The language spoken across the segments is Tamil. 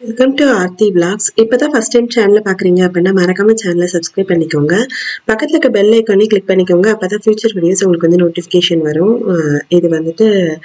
வெல்கம் டு ஆர்த்தி விளாக்ஸ் இப்போ தான் ஃபஸ்ட் டைம் சேனலை பார்க்குறீங்க அப்படின்னா மறக்காம சேனலை சப்ஸ்கிரைப் பண்ணிக்கோங்க பக்கத்தில் இருக்க பெல் ஐக்கானே கிளிக் பண்ணிக்கோங்க அப்போ தான் ஃபியூச்சர் வீடியோஸ் உங்களுக்கு வந்து நோட்டிஃபிகேஷன் வரும் அஹ் இது வந்துட்டு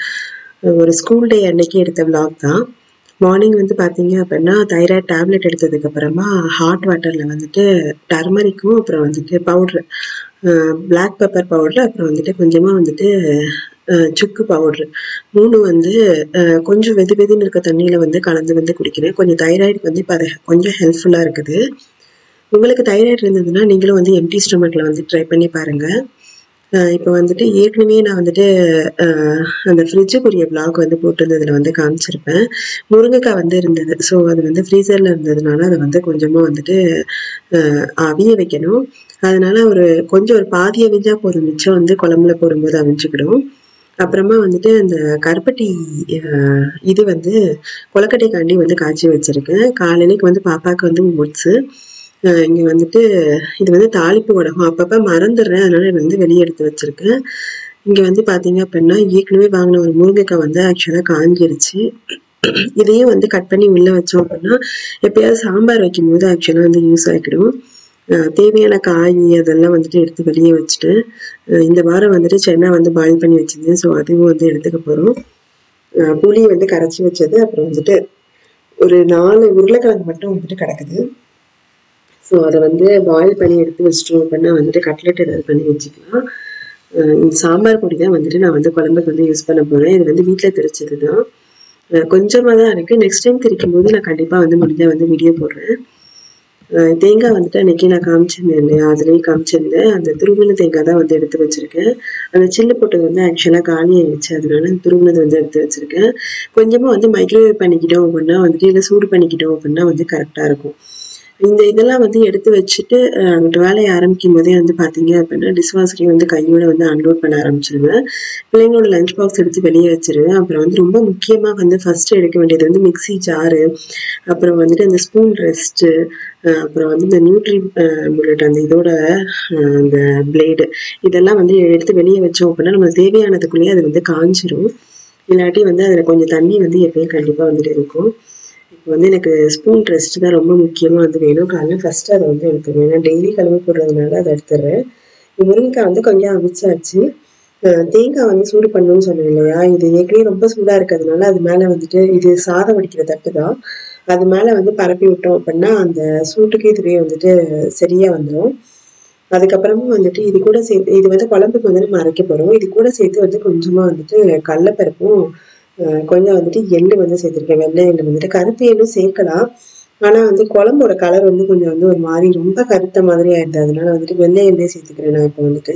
ஒரு ஸ்கூல் டே அன்னைக்கு எடுத்த vlog தான் மார்னிங் வந்து பார்த்தீங்க அப்படின்னா தைராய்டு டேப்லெட் எடுத்ததுக்கு அப்புறமா ஹாட் வாட்டரில் வந்துட்டு டர்மரிக்கும் அப்புறம் வந்துட்டு பவுட்ரு பிளாக் பெப்பர் பவுட்ரு அப்புறம் வந்துட்டு கொஞ்சமாக வந்துட்டு அஹ், சுக்கு பவுட்ரு மூணு வந்து அஹ், கொஞ்சம் வெது வெதுன்னு இருக்க தண்ணியில் வந்து கலந்து வந்து குடிக்கிறேன் கொஞ்சம் தைராய்டுக்கு வந்து இப்போ அது கொஞ்சம் ஹெல்ப்ஃபுல்லாக இருக்குது உங்களுக்கு தைராய்டு இருந்ததுன்னா நீங்களும் வந்து எம்டி ஸ்டொமக்கில் வந்து ட்ரை பண்ணி பாருங்கள் இப்போ வந்துட்டு ஏற்கனவே நான் வந்துட்டு அஹ், அந்த ஃப்ரிட்ஜுக்குரிய பிளாக் வந்து போட்டிருந்ததில் வந்து காமிச்சிருப்பேன் முருங்கைக்காய் வந்து இருந்தது ஸோ அது வந்து ஃப்ரீசரில் இருந்ததுனால அதை வந்து கொஞ்சமாக வந்துட்டு அஹ், அவிய வைக்கணும் அதனால ஒரு கொஞ்சம் ஒரு பாதி அவிஞ்சா போதும் மிச்சம் வந்து குழம்புல போடும்போது அவிஞ்சுக்கிடும் அப்புறமா வந்துட்டு அந்த கருப்பட்டி அஹ், இது வந்து கொலக்கட்டைக்காண்டி வந்து காய்ச்சி வச்சிருக்கேன் காலையிலைக்கு வந்து பாப்பாவுக்கு வந்து ஓட்ஸு இங்கே வந்துட்டு இது வந்து தாளிப்பு வடகம் அப்பப்போ மறந்துடுறேன் அதனால இது வந்து வெளியே எடுத்து வச்சிருக்கேன் இங்கே வந்து பார்த்தீங்க அப்படின்னா ஏற்கனவே வாங்கின ஒரு முருங்கைக்காய் வந்து ஆக்சுவலாக காஞ்சிருச்சு இதையும் வந்து கட் பண்ணி உள்ளே வச்சோம் அப்படின்னா எப்பயாவது சாம்பார் வைக்கும்போது ஆக்சுவலாக வந்து யூஸ் ஆகிடும் அஹ் தேவையான காய் அதெல்லாம் வந்துட்டு எடுத்து வெளியே வச்சுட்டு அஹ் இந்த வாரம் வந்துட்டு சென்னா வந்து பாயில் பண்ணி வச்சிருந்தேன் ஸோ அதுவும் வந்து எடுத்துக்க போகிறோம் புளி வந்து கரைச்சி வச்சது அப்புறம் வந்துட்டு ஒரு நாலு உருளைக்கிழங்கு மட்டும் வந்துட்டு கிடக்குது ஸோ அதை வந்து பாயில் பண்ணி எடுத்து வச்சிட்டோம் அப்படின்னா வந்துட்டு கட்லெட் ஏதாவது பண்ணி வச்சுக்கலாம் அஹ் இந்த சாம்பார் பொடி தான் வந்துட்டு நான் வந்து குழம்புக்கு வந்து யூஸ் பண்ண போகிறேன் இது வந்து வீட்டில் திரிச்சது தான் கொஞ்சமாக தான் இருக்குது நெக்ஸ்ட் டைம் திரிக்கும் போது நான் கண்டிப்பாக வந்து முடிஞ்சால் வந்து வீடியோ போடுறேன் அஹ் தேங்காய் வந்துட்டு அன்னைக்கு நான் காமிச்சிருந்தேன் இல்லையா அதுலேயும் காமிச்சிருந்தேன் அந்த துருவின தேங்காய் தான் வந்து எடுத்து வச்சிருக்கேன் அந்த சில்லு போட்டது வந்து ஆக்சுவலாக காலி ஆயிடுச்சு அதனால துருவினது வந்து எடுத்து வச்சிருக்கேன் கொஞ்சமாக வந்து மைக்ரோவேவ் பண்ணிக்கிட்டோம் அப்படின்னா வந்துட்டு இல்லை சூடு பண்ணிக்கிட்டோம் அப்படின்னா வந்து கரெக்டாக இருக்கும் இந்த இதெல்லாம் வந்து எடுத்து வச்சுட்டு அஹ், அங்கிட்டு வேலையை ஆரம்பிக்கும் போதே வந்து பார்த்தீங்க அப்படின்னா டிஸ்வாசரையும் வந்து கையோட வந்து அன்லோட் பண்ண ஆரம்பிச்சிருவேன் பிள்ளைங்களோட லஞ்ச் பாக்ஸ் எடுத்து வெளியே வச்சிருவேன் அப்புறம் வந்து ரொம்ப முக்கியமாக வந்து ஃபர்ஸ்ட் எடுக்க வேண்டியது வந்து மிக்ஸி ஜாரு அப்புறம் வந்துட்டு அந்த ஸ்பூன் ரெஸ்ட்டு அப்புறம் வந்து இந்த நியூட்ரி புல்லட் அந்த இதோட அஹ், அந்த பிளேடு இதெல்லாம் வந்து எடுத்து வெளியே வச்சோம் அப்படின்னா நம்ம தேவையானதுக்குள்ளேயே அது வந்து காஞ்சிரும் இல்லாட்டி வந்து அதில் கொஞ்சம் தண்ணி வந்து எப்பயும் கண்டிப்பாக வந்துட்டு இருக்கும் இப்போ வந்து எனக்கு ஸ்பூன் ரெஸ்ட் தான் ரொம்ப முக்கியமாக வந்து வேணும் காலையில் ஃபஸ்ட்டு அதை வந்து எடுத்துருவேன் ஏன்னா டெய்லி கழுவு போடுறதுனால அதை எடுத்துடுறேன் முருங்கைக்காய் வந்து கொஞ்சம் அவிச்சாச்சு அஹ் தேங்காய் வந்து சூடு பண்ணணும்னு சொன்னேன் இல்லையா இது ஏற்கனவே ரொம்ப சூடாக இருக்கிறதுனால அது மேலே வந்துட்டு இது சாதம் வடிக்கிற தட்டு தான் அது மேலே வந்து பரப்பி விட்டோம் அப்படின்னா அந்த சூட்டுக்கு இதுவே வந்துட்டு சரியாக வந்துடும் அதுக்கப்புறமா வந்துட்டு இது கூட சேர்த்து இது வந்து குழம்புக்கு வந்து நம்ம அரைக்க போகிறோம் இது கூட சேர்த்து வந்து கொஞ்சமாக வந்துட்டு கடலப்பருப்பும் அஹ் கொஞ்சம் வந்துட்டு எள்ளு வந்து சேர்த்துருக்கேன் வெள்ளை எள்ளு வந்துட்டு கருப்பு எள்ளும் சேர்க்கலாம் ஆனால் வந்து குழம்போட கலர் வந்து கொஞ்சம் வந்து ஒரு மாதிரி ரொம்ப கருத்த மாதிரி ஆயிடுது அதனால வந்துட்டு வெள்ளை எண்ணெய் சேர்த்துக்கிறேன் நான் இப்போ வந்துட்டு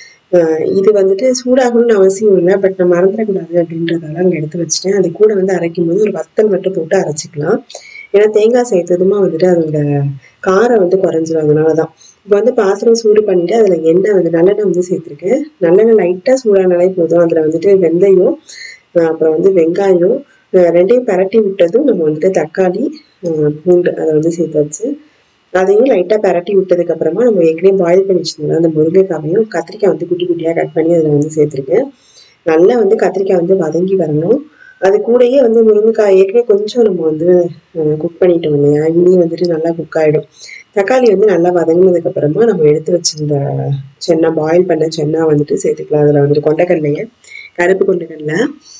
அஹ் இது வந்துட்டு சூடாகணும்னு அவசியம் இல்லை பட் நான் மறந்துடக்கூடாது அப்படின்றதால அங்கே எடுத்து வச்சுட்டேன் அது கூட வந்து அரைக்கும் போது ஒரு வத்தல் மட்டும் போட்டு அரைச்சிக்கலாம் ஏன்னா தேங்காய் சேர்த்ததுமா வந்துட்டு அதோட காரம் வந்து குறைஞ்சிரும் அதனால தான் இப்போ வந்து பாத்திரம் சூடு பண்ணிட்டு அதில் எண்ணெய் வந்து நல்லெண்ணெய் வந்து சேர்த்துருக்கேன் நல்லெண்ணெய் லைட்டாக சூடானாலே போதும் அதில் வந்துட்டு வெந்தயம் அஹ் அப்புறம் வந்து வெங்காயம் அஹ் ரெண்டையும் பரட்டி விட்டதும் நம்ம வந்துட்டு தக்காளி அஹ் பூண்டு அதை வந்து சேர்த்தாச்சு அதையும் லைட்டாக பரட்டி விட்டதுக்கு அப்புறமா நம்ம ஏற்கனவே பாயில் பண்ணி வச்சிருந்தோம் அந்த முருங்கைக்காவையும் கத்திரிக்காய் வந்து குட்டி குட்டியாக கட் பண்ணி அதில் வந்து சேர்த்துருக்கேன் நல்லா வந்து கத்திரிக்காய் வந்து வதங்கி வரணும் அது கூடயே வந்து முருங்கைக்காய் ஏற்கனவே கொஞ்சம் நம்ம வந்து குக் பண்ணிட்டோம் இல்லையா இனி வந்துட்டு நல்லா குக் ஆகிடும் தக்காளி வந்து நல்லா வதங்கினதுக்கு அப்புறமா நம்ம எடுத்து வச்சிருந்த சென்னா பாயில் பண்ண சென்னா வந்துட்டு சேர்த்துக்கலாம் அதில் வந்துட்டு கொண்டக்கடலையை கருப்பு கொண்டக்கடலை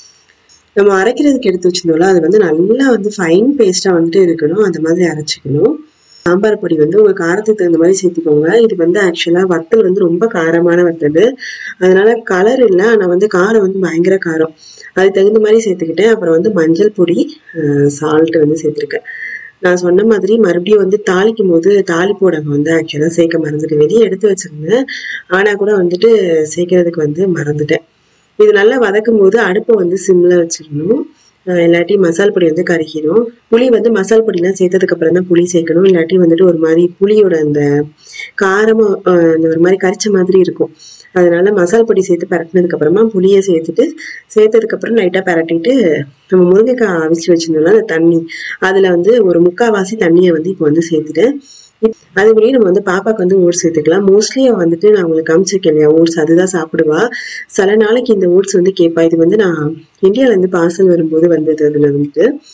நம்ம அரைக்கிறதுக்கு எடுத்து வச்சிருந்தோம்ல அது வந்து நல்லா வந்து ஃபைன் பேஸ்ட்டாக வந்துட்டு இருக்கணும் அந்த மாதிரி அரைச்சிக்கணும் சாம்பார் பொடி வந்து உங்கள் காரத்துக்கு தகுந்த மாதிரி சேர்த்துக்கோங்க இது வந்து ஆக்சுவலாக வத்தல் வந்து ரொம்ப காரமான வத்தல் அதனால கலர் இல்லை ஆனால் வந்து காரம் வந்து பயங்கர காரம் அதுக்கு தகுந்த மாதிரி சேர்த்துக்கிட்டேன் அப்புறம் வந்து மஞ்சள் பொடி சால்ட் வந்து சேர்த்துருக்கேன் நான் சொன்ன மாதிரி மறுபடியும் வந்து தாளிக்கும் போது தாளிப்போட வந்து ஆக்சுவலாக சேர்க்க மறந்துட்டேன் வெளியே எடுத்து வச்சிருந்தேன் ஆனால் கூட வந்துட்டு சேர்க்கறதுக்கு வந்து மறந்துட்டேன் இது நல்லா வதக்கும் போது அடுப்பை வந்து சிம்மில் வச்சிடணும் அஹ் இல்லாட்டி மசால் பொடி வந்து கருகிடும் புளி வந்து மசால் பொடிலாம் சேர்த்ததுக்கு அப்புறம் தான் புளி சேர்க்கணும் இல்லாட்டி வந்துட்டு ஒரு மாதிரி புளியோட அந்த காரமாக அந்த ஒரு மாதிரி கரிச்ச மாதிரி இருக்கும் அதனால மசால் பொடி சேர்த்து பரட்டினதுக்கு அப்புறமா புளியை சேர்த்துட்டு சேர்த்ததுக்கு அப்புறம் லைட்டாக பரட்டிட்டு நம்ம முருங்கைக்காய் அவிச்சு வச்சிருந்தோம்ல அந்த தண்ணி அதில் வந்து ஒரு முக்கால்வாசி தண்ணியை வந்து இப்போ வந்து சேர்த்துட்டேன் அதுக்குள்ளேயே நம்ம வந்து பாப்பாக்கு வந்து ஓட்ஸ் சேர்த்துக்கலாம் மோஸ்ட்லி அவள் வந்துட்டு நான் உங்களுக்கு காமிச்சிருக்கேன் இல்லையா ஓட்ஸ் அதுதான் சாப்பிடுவா சில நாளைக்கு இந்த ஓட்ஸ் வந்து கேட்பா இது வந்து நான் இந்தியாவிலேருந்து பார்சல் வரும்போது வந்தது அதில் வந்துட்டு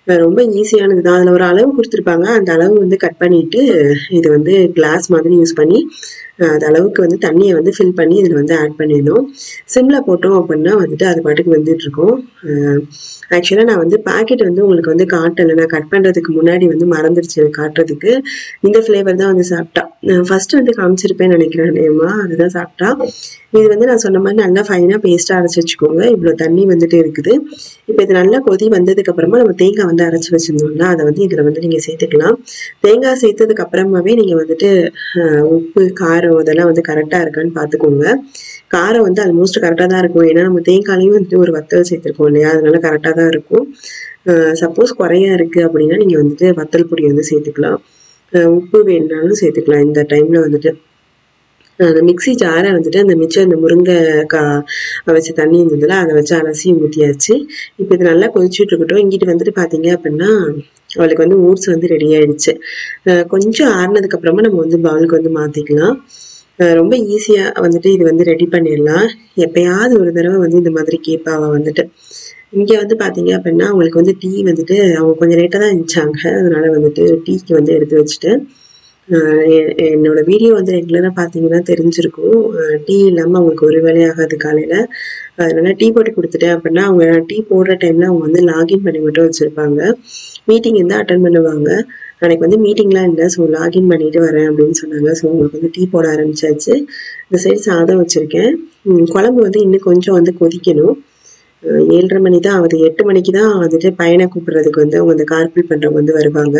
அஹ் ரொம்ப ஈஸியானது தான் அதில் ஒரு அளவு கொடுத்துருப்பாங்க அந்த அளவு வந்து கட் பண்ணிட்டு இது வந்து கிளாஸ் மாதிரி யூஸ் பண்ணி அஹ் அது அளவுக்கு வந்து தண்ணியை வந்து ஃபில் பண்ணி இதில் வந்து ஆட் பண்ணிடணும் சிம்மில் போட்டோம் அப்படின்னா வந்துட்டு அது பாட்டுக்கு வந்துட்டு இருக்கும் ஆக்சுவலாக நான் வந்து பாக்கெட் வந்து உங்களுக்கு வந்து காட்டலை நான் கட் பண்ணுறதுக்கு முன்னாடி வந்து மறந்துருச்சு எனக்கு காட்டுறதுக்கு இந்த ஃப்ளேவர் தான் வந்து சாப்பிட்டா ஃபர்ஸ்ட் வந்து காமிச்சிருப்பேன்னு நினைக்கிறேன் நேமா அதுதான் சாப்பிட்டா இது வந்து நான் சொன்ன மாதிரி நல்லா ஃபைனாக பேஸ்ட்டாக அரைச்சி வச்சுக்கோங்க இவ்வளோ தண்ணி வந்துட்டு இருக்குது இப்போ இது நல்லா கொதி வந்ததுக்கு அப்புறமா நம்ம தேங்காய் வந்து அரைச்சி வச்சிருந்தோம்ல அதை வந்து இதில் வந்து நீங்கள் சேர்த்துக்கலாம் தேங்காய் சேர்த்ததுக்கு அப்புறமாவே நீங்கள் வந்துட்டு அஹ், உப்பு காரம் அதெல்லாம் வந்து கரெக்டாக இருக்கான்னு பார்த்துக்கோங்க காரம் வந்து ஆல்மோஸ்ட் கரெக்டாக தான் இருக்கும் ஏன்னா நம்ம தேங்காயிலையும் வந்துட்டு ஒரு வத்தல் சேர்த்துருக்கோம் இல்லையா அதனால கரெக்டாக தான் இருக்கும் சப்போஸ் குறையா இருக்குது அப்படின்னா நீங்கள் வந்துட்டு வத்தல் பொடி வந்து சேர்த்துக்கலாம் அஹ், உப்பு வேணுனாலும் சேர்த்துக்கலாம் இந்த டைமில் வந்துட்டு அந்த மிக்ஸி ஜாரை வந்துட்டு அந்த மிச்சம் அந்த முருங்கைக்காய் வச்ச தண்ணி இருந்ததுல அதை வச்சு அலசி ஊற்றியாச்சு இப்போ இது நல்லா கொதிச்சுட்டு இருக்கட்டும் இங்கிட்டு வந்துட்டு பார்த்தீங்க அப்படின்னா அவளுக்கு வந்து ஓட்ஸ் வந்து ரெடி ஆயிடுச்சு அஹ் கொஞ்சம் ஆறுனதுக்கு அப்புறமா நம்ம வந்து பவுலுக்கு வந்து மாற்றிக்கலாம் ரொம்ப ஈஸியாக வந்துட்டு இது வந்து ரெடி பண்ணிடலாம் எப்பயாவது ஒரு தடவை வந்து இந்த மாதிரி கேட்பா அவள் வந்துட்டு இங்கே வந்து பார்த்தீங்க அப்படின்னா அவங்களுக்கு வந்து டீ வந்துட்டு அவங்க கொஞ்சம் லேட்டாக தான் இருந்துச்சாங்க அதனால வந்துட்டு டீக்கு வந்து எடுத்து வச்சுட்டேன் ஆஹ் எ- என்னோட வீடியோ வந்து ரெகுலராக பார்த்தீங்கன்னா தெரிஞ்சிருக்கும் டீ இல்லாமல் அவங்களுக்கு ஒரு வேலை ஆகாது காலையில் அதனால டீ போட்டு கொடுத்துட்டேன் அப்படின்னா அவங்க டீ போடுற டைமில் அவங்க வந்து லாகின் பண்ணி மட்டும் வச்சுருப்பாங்க மீட்டிங் இருந்தால் அட்டன் பண்ணுவாங்க அன்னைக்கு வந்து மீட்டிங்லாம் இல்லை ஸோ லாகின் பண்ணிட்டு வரேன் அப்படின்னு சொன்னாங்க ஸோ உங்களுக்கு வந்து டீ போட ஆரம்பிச்சாச்சு இந்த சைடு சாதம் வச்சுருக்கேன் குழம்பு வந்து இன்னும் கொஞ்சம் வந்து கொதிக்கணும் அஹ் ஏழரை மணி தான் ஆகுது எட்டு மணிக்கு தான் வந்துட்டு பையனை கூப்பிடுறதுக்கு வந்து அவங்க அந்த கார்பில் பண்ணுறவங்க வந்து வருவாங்க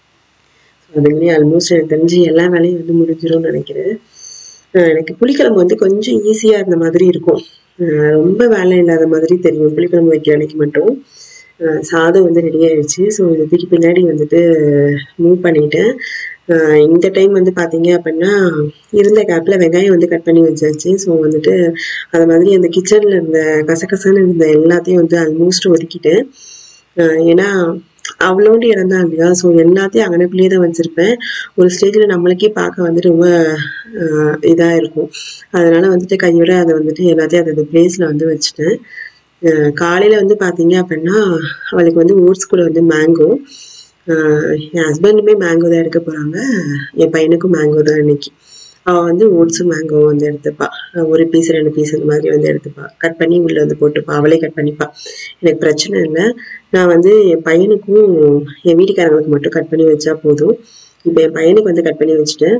அதுலேயே ஆல்மோஸ்ட் எனக்கு தெரிஞ்சு எல்லா வேலையும் வந்து முடிஞ்சிரும்னு நினைக்கிறேன் அஹ் எனக்கு புளிக்குழம்பு வந்து கொஞ்சம் ஈஸியாக இருந்த மாதிரி இருக்கும் அஹ் ரொம்ப வேலை இல்லாத மாதிரி தெரியும் புளிக்குழம்பு வைக்கிற அன்னைக்கு மட்டும் அஹ் சாதம் வந்து ரெடி ஆயிடுச்சு ஸோ இதுக்கு பின்னாடி வந்துட்டு மூவ் பண்ணிட்டேன் அஹ் இந்த டைம் வந்து பார்த்தீங்க அப்படின்னா இருந்த கேப்பில் வெங்காயம் வந்து கட் பண்ணி வச்சாச்சு ஸோ வந்துட்டு அது மாதிரி அந்த கிச்சனில் இருந்த கசகசன்னு இருந்த எல்லாத்தையும் வந்து ஆல்மோஸ்ட் ஒதுக்கிட்டேன் அஹ் ஏன்னா அவ்வளோண்டு இடம் தான் இல்லையா ஸோ எல்லாத்தையும் அங்கனக்குள்ளேயே தான் வச்சுருப்பேன் ஒரு ஸ்டேஜில் நம்மளுக்கே பார்க்க வந்துட்டு ரொம்ப இதாக இருக்கும் அதனால வந்துட்டு கையோட அதை வந்துட்டு எல்லாத்தையும் அது பிளேஸில் வந்து வச்சுட்டேன் காலையில் வந்து பார்த்தீங்க அப்படின்னா அவளுக்கு வந்து ஓட்ஸ் கூட வந்து மேங்கோ என் ஹஸ்பண்டுமே மேங்கோ தான் எடுக்க போகிறாங்க என் பையனுக்கும் மேங்கோ தான் இன்னைக்கு அவள் வந்து ஓட்ஸும் மேங்கோ வந்து எடுத்துப்பா அஹ் ஒரு பீஸ் ரெண்டு பீஸ் அந்த மாதிரி வந்து எடுத்துப்பா கட் பண்ணி உள்ளே வந்து போட்டுப்பா அவளே கட் பண்ணிப்பா எனக்கு பிரச்சனை இல்லை நான் வந்து என் பையனுக்கும் என் வீட்டுக்காரங்களுக்கு மட்டும் கட் பண்ணி வச்சா போதும் இப்போ என் பையனுக்கு வந்து கட் பண்ணி வச்சுட்டேன்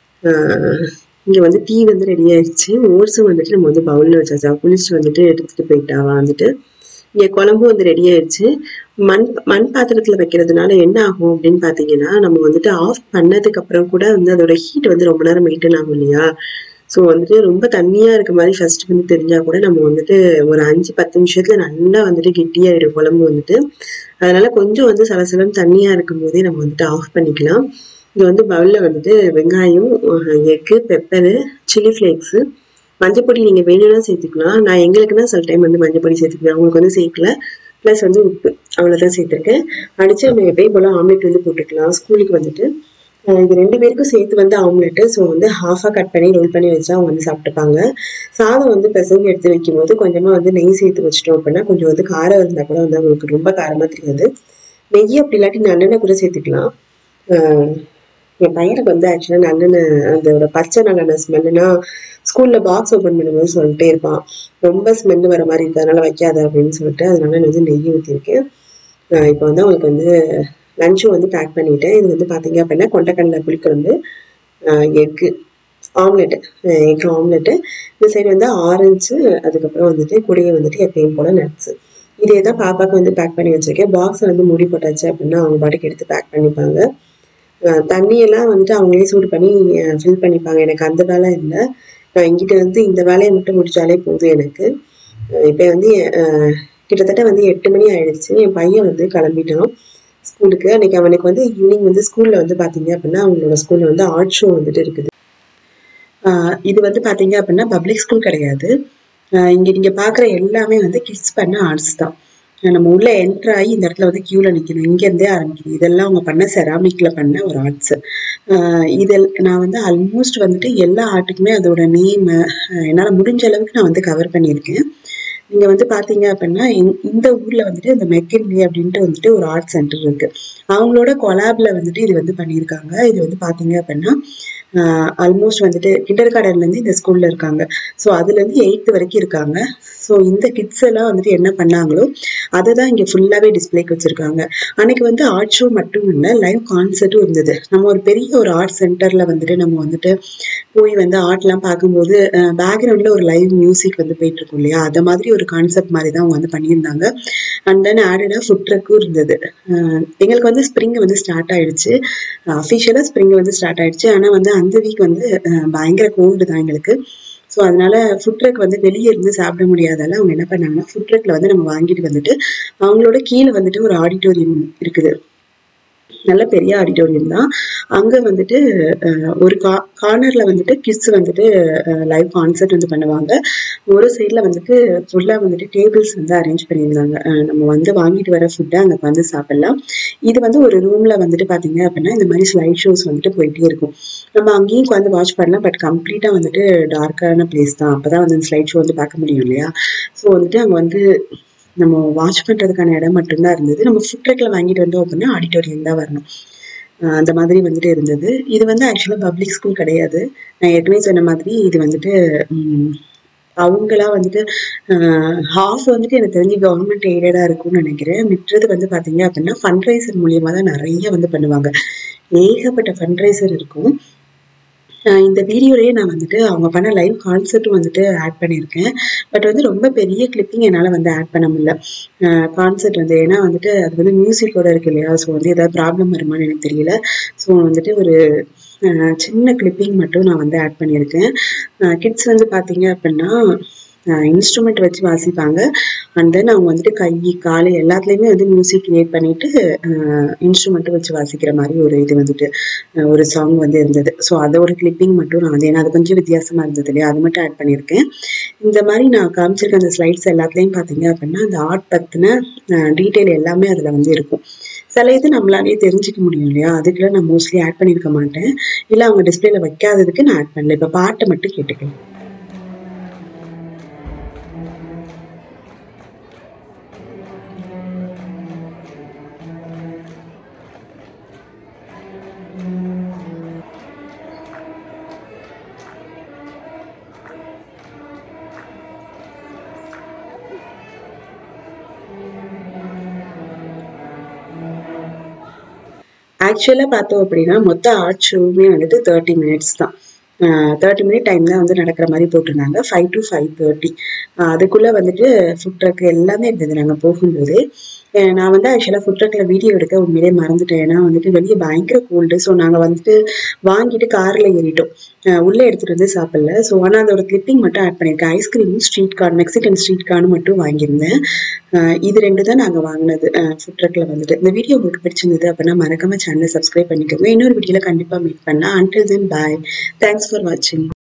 இங்கே வந்து டீ வந்து ரெடி ஆயிடுச்சு ஓட்ஸும் வந்துட்டு நம்ம வந்து பவுலில் வச்சாச்சா குளிச்சுட்டு வந்துட்டு எடுத்துகிட்டு போயிட்டாவா வந்துட்டு இங்கே குழம்பும் வந்து ரெடி ஆயிடுச்சு மண் மண் பாத்திரத்தில் வைக்கிறதுனால என்ன ஆகும் அப்படின்னு பார்த்தீங்கன்னா நம்ம வந்துட்டு ஆஃப் பண்ணதுக்கு அப்புறம் கூட வந்து அதோட ஹீட் வந்து ரொம்ப நேரம் மெயின்டைன் ஆகும் இல்லையா ஸோ வந்துட்டு ரொம்ப தண்ணியாக இருக்க மாதிரி ஃபர்ஸ்ட் வந்து தெரிஞ்சா கூட நம்ம வந்துட்டு ஒரு அஞ்சு பத்து நிமிஷத்துல நல்லா வந்துட்டு கெட்டியாயிடும் குழம்பு வந்துட்டு அதனால கொஞ்சம் வந்து சலசலம் தண்ணியாக இருக்கும் போதே நம்ம வந்துட்டு ஆஃப் பண்ணிக்கலாம் இது வந்து பவுலில் வந்துட்டு வெங்காயம் எக்கு பெப்பரு சில்லி ஃப்ளேக்ஸு மஞ்சப்பொடி நீங்கள் வேணும்னா சேர்த்துக்கலாம் நான் எங்களுக்குன்னா சில டைம் வந்து மஞ்சப்பொடி சேர்த்துக்குவேன் அவங்களுக்கு வந்து சேர்க்கல ப்ளஸ் வந்து உப்பு அவ்வளோதான் சேர்த்துருக்கேன் அடித்து நம்ம எப்பயும் போல் ஆம்லெட் வந்து போட்டுக்கலாம் ஸ்கூலுக்கு வந்துட்டு அஹ் இது ரெண்டு பேருக்கும் சேர்த்து வந்து ஆம்லெட்டு ஸோ வந்து ஹாஃபாக கட் பண்ணி ரோல் பண்ணி வச்சா அவங்க வந்து சாப்பிட்டுப்பாங்க சாதம் வந்து பிசைஞ்சு எடுத்து வைக்கும்போது கொஞ்சமாக வந்து நெய் சேர்த்து வச்சிட்டோம் அப்படின்னா கொஞ்சம் வந்து காரம் இருந்தால் கூட வந்து அவங்களுக்கு ரொம்ப காரமாக தெரியாது நெய் அப்படி இல்லாட்டி நல்லெண்ணெய் கூட சேர்த்துக்கலாம் அஹ் என் பையனுக்கு வந்து ஆக்சுவலாக நல்லெண்ணெய் அதோட பச்சை நல்லெண்ணெய் ஸ்மெல்லுனா ஸ்கூலில் பாக்ஸ் ஓப்பன் பண்ணும்போது சொல்லிட்டே இருப்பான் ரொம்ப ஸ்மெல் வர மாதிரி இருக்கு அதனால வைக்காத அப்படின்னு சொல்லிட்டு அதனால நான் வந்து நெய் ஊற்றிருக்கேன் இப்போ வந்து அவங்களுக்கு வந்து லஞ்சும் வந்து பேக் பண்ணிட்டேன் இது வந்து பார்த்தீங்க அப்படின்னா கொண்டக்கடலை புளிக்குழம்பு எக்கு ஆம்லெட்டு எக் ஆம்லெட்டு இந்த சைடு வந்து ஆரஞ்சு அதுக்கப்புறம் வந்துட்டு கூடயே வந்துட்டு எப்பயும் போல் நட்ஸு இதே தான் பாப்பாவுக்கு வந்து பேக் பண்ணி வச்சிருக்கேன் பாக்ஸை வந்து மூடி போட்டாச்சு அப்படின்னா அவங்க பாட்டுக்கு எடுத்து பேக் பண்ணிப்பாங்க அஹ் தண்ணியெல்லாம் வந்துட்டு அவங்களே சூடு பண்ணி ஃபில் பண்ணிப்பாங்க எனக்கு அந்த வேலை இல்லை நான் இங்கிட்ட வந்து இந்த வேலையை மட்டும் முடிச்சாலே போதும் எனக்கு இப்போ வந்து அஹ் கிட்டத்தட்ட வந்து எட்டு மணி ஆயிடுச்சு என் பையன் வந்து கிளம்பிட்டான் ஸ்கூலுக்கு அன்னைக்கு அவனுக்கு வந்து ஈவினிங் வந்து ஸ்கூலில் வந்து பார்த்தீங்க அப்படின்னா அவங்களோட ஸ்கூலில் வந்து ஆர்ட் ஷோ வந்துட்டு இருக்குது ஆஹ் இது வந்து பார்த்தீங்க அப்படின்னா பப்ளிக் ஸ்கூல் கிடையாது இங்கே நீங்கள் பார்க்குற எல்லாமே வந்து கிட்ஸ் பண்ண ஆர்ட்ஸ் தான் ஆஹ் நம்ம உள்ள என்ட்ரு ஆகி இந்த இடத்துல வந்து க்யூவில் நிற்கணும் இங்கேருந்தே ஆரம்பிக்கணும் இதெல்லாம் அவங்க பண்ண செராமிக்கில் பண்ண ஒரு ஆர்ட்ஸு இதில் நான் வந்து ஆல்மோஸ்ட் வந்துட்டு எல்லா ஆர்ட்டுக்குமே அதோட நேமு என்னால் முடிஞ்ச அளவுக்கு நான் வந்து கவர் பண்ணியிருக்கேன் இங்க வந்து பாத்தீங்க அப்படின்னா இந்த- இந்த ஊர்ல வந்துட்டு இந்த மெக்கின்லி அப்படின்ட்டு வந்துட்டு ஒரு ஆர்ட் சென்டர் இருக்கு அவங்களோட கொலாப்ல வந்துட்டு இது வந்து பண்ணியிருக்காங்க இது வந்து பாத்தீங்க அப்படின்னா ஆல்மோஸ்ட் வந்துட்டு கிண்டர் கார்டன்ல இருந்து இந்த ஸ்கூல்ல இருக்காங்க ஸோ அதுல இருந்து எயித்து வரைக்கும் இருக்காங்க ஸோ இந்த கிட்ஸ் எல்லாம் வந்துட்டு என்ன பண்ணாங்களோ அதை தான் இங்கே ஃபுல்லாகவே டிஸ்பிளேக்கு வச்சுருக்காங்க அன்னைக்கு வந்து ஆர்ட் ஷோ மட்டும் இல்லை லைவ் கான்சர்ட்டும் இருந்தது நம்ம ஒரு பெரிய ஒரு ஆர்ட் சென்டரில் வந்துட்டு நம்ம வந்துட்டு போய் வந்து ஆர்ட்லாம் பார்க்கும்போது பேக்ரவுண்டில் ஒரு லைவ் மியூசிக் வந்து போயிட்டு இருக்கும் இல்லையா அது மாதிரி ஒரு கான்செப்ட் மாதிரி தான் அவங்க வந்து பண்ணியிருந்தாங்க அண்ட் தென் ஆடடாக ஃபுட் ட்ரக்கும் இருந்தது அஹ் எங்களுக்கு வந்து ஸ்ப்ரிங் வந்து ஸ்டார்ட் ஆயிடுச்சு அஃபிஷியலாக ஸ்ப்ரிங் வந்து ஸ்டார்ட் ஆயிடுச்சு ஆனால் வந்து அந்த வீக் வந்து அஹ் பயங்கர கோல்டு தான் எங்களுக்கு ஸோ அதனால ஃபுட் ட்ரக் வந்து வெளியே இருந்து சாப்பிட முடியாதால அவங்க என்ன பண்ணாங்கன்னா ஃபுட் ட்ரக்ல வந்து நம்ம வாங்கிட்டு வந்துட்டு அவங்களோட கீழே வந்துட்டு ஒரு ஆடிட்டோரியம் இருக்குது நல்ல பெரிய ஆடிட்டோரியம் தான் அங்கே வந்துட்டு அஹ், ஒரு கா கார்னரில் வந்துட்டு கிட்ஸ் வந்துட்டு லைவ் கான்சர்ட் வந்து பண்ணுவாங்க ஒரு சைடில் வந்துட்டு ஃபுல்லாக வந்துட்டு டேபிள்ஸ் வந்து அரேஞ்ச் பண்ணியிருந்தாங்க அஹ், நம்ம வந்து வாங்கிட்டு வர ஃபுட்டை அங்கே வந்து சாப்பிடலாம் இது வந்து ஒரு ரூமில் வந்துட்டு பார்த்தீங்க அப்படின்னா இந்த மாதிரி ஸ்லைட் ஷோஸ் வந்துட்டு போயிட்டே இருக்கும் நம்ம அங்கேயும் உட்காந்து வாட்ச் பண்ணலாம் பட் கம்ப்ளீட்டாக வந்துட்டு டார்க்கான பிளேஸ் தான் அப்போ தான் வந்து ஸ்லைட் ஷோ வந்து பார்க்க முடியும் இல்லையா ஸோ வந்துட்டு அங்கே வந்து நம்ம வாட்ச் பண்ணுறதுக்கான இடம் மட்டும்தான் இருந்தது நம்ம ஃபுட் ட்ரக்கில் வாங்கிட்டு வந்தோம் அப்படின்னா ஆடிட்டோரியம் தான் வரணும் அஹ் அந்த மாதிரி வந்துட்டு இருந்தது இது வந்து ஆக்சுவலாக பப்ளிக் ஸ்கூல் கிடையாது நான் ஏற்கனவே சொன்ன மாதிரி இது வந்துட்டு ம், அவங்களா வந்துட்டு ஹாஃப் வந்துட்டு எனக்கு தெரிஞ்சு கவர்மெண்ட் எய்டடாக இருக்கும்னு நினைக்கிறேன் மிற்றது வந்து பார்த்தீங்க அப்படின்னா ஃபண்ட்ரைசர் மூலியமாக தான் நிறைய வந்து பண்ணுவாங்க ஏகப்பட்ட ஃபண்ட்ரைசர் இருக்கும் ஆஹ் இந்த வீடியோலயே நான் வந்துட்டு அவங்க பண்ண லைவ் கான்செர்ட்டும் வந்துட்டு ஆட் பண்ணியிருக்கேன் பட் வந்து ரொம்ப பெரிய கிளிப்பிங் என்னால் வந்து ஆட் பண்ண முடியல கான்செர்ட் வந்து ஏன்னா வந்துட்டு அது வந்து மியூசிக்கோட இருக்கு இல்லையா ஸோ வந்து ஏதாவது ப்ராப்ளம் வருமான்னு எனக்கு தெரியல ஸோ வந்துட்டு ஒரு ஆஹ் சின்ன கிளிப்பிங் மட்டும் நான் வந்து ஆட் பண்ணியிருக்கேன் கிட்ஸ் வந்து பார்த்தீங்க அப்படின்னா இன்ஸ்ட்ருமெண்ட் வச்சு வாசிப்பாங்க அண்ட் தென் அவங்க வந்துட்டு கை கால் எல்லாத்துலேயுமே வந்து மியூசிக் கிரியேட் பண்ணிட்டு இன்ஸ்ட்ருமெண்ட்டும் வச்சு வாசிக்கிற மாதிரி ஒரு இது வந்துட்டு அஹ் ஒரு சாங் வந்து இருந்தது ஸோ அதோட கிளிப்பிங் மட்டும் நான் வந்து ஏன்னா அது கொஞ்சம் வித்தியாசமாக இருந்தது இல்லையா அது மட்டும் ஆட் பண்ணியிருக்கேன் இந்த மாதிரி நான் காமிச்சிருக்க அந்த ஸ்லைட்ஸ் எல்லாத்துலேயும் பார்த்தீங்க அப்படின்னா அந்த ஆர்ட் பற்றின டீட்டெயில் எல்லாமே அதில் வந்து இருக்கும் சில இது நம்மளாலே தெரிஞ்சுக்க முடியும் இல்லையா அதுக்குலாம் நான் மோஸ்ட்லி ஆட் பண்ணியிருக்க மாட்டேன் இல்லை அவங்க டிஸ்பிளேல வைக்காததுக்கு நான் ஆட் பண்ணல இப்போ பாட்டை மட்டும் கேட்டுக்கலாம் ஆக்சுவலாக பார்த்தோம் அப்படின்னா மொத்த ஆர்ட் ஷோவுமே வந்துட்டு தேர்ட்டி மினிட்ஸ் தான் தேர்ட்டி மினிட் டைம் தான் வந்து நடக்கிற மாதிரி போட்டிருந்தாங்க ஃபைவ் டு ஃபைவ் தேர்ட்டி அதுக்குள்ளே வந்துட்டு ஃபுட் ட்ரக் எல்லாமே இருந்தது நாங்கள் போகும்போது அஹ் நான் வந்து ஆக்சுவலாக ஃபுட் ட்ரக்கில் வீடியோ எடுக்க உண்மையிலே மறந்துட்டேன் ஏன்னா வந்துட்டு வெளியே பயங்கர கோல்டு ஸோ நாங்கள் வந்துட்டு வாங்கிட்டு காரில் ஏறிட்டோம் அஹ் உள்ளே எடுத்துகிட்டு வந்து சாப்பிடல ஸோ ஆனால் அதோட கிளிப்பிங் மட்டும் ஆட் பண்ணியிருக்கேன் ice cream street corn Mexican street corn மட்டும் வாங்கியிருந்தேன் அஹ் இது ரெண்டு தான் நாங்கள் வாங்கினது ஃபுட் ட்ரக்கில் வந்துட்டு இந்த வீடியோ உங்களுக்கு பிடிச்சிருந்தது அப்படின்னா மறக்காம சேனலை சப்ஸ்கிரைப் பண்ணிக்கோங்க இன்னொரு வீடியோவில் கண்டிப்பாக மீட் பண்ணலாம் until then bye thanks for வாட்சிங்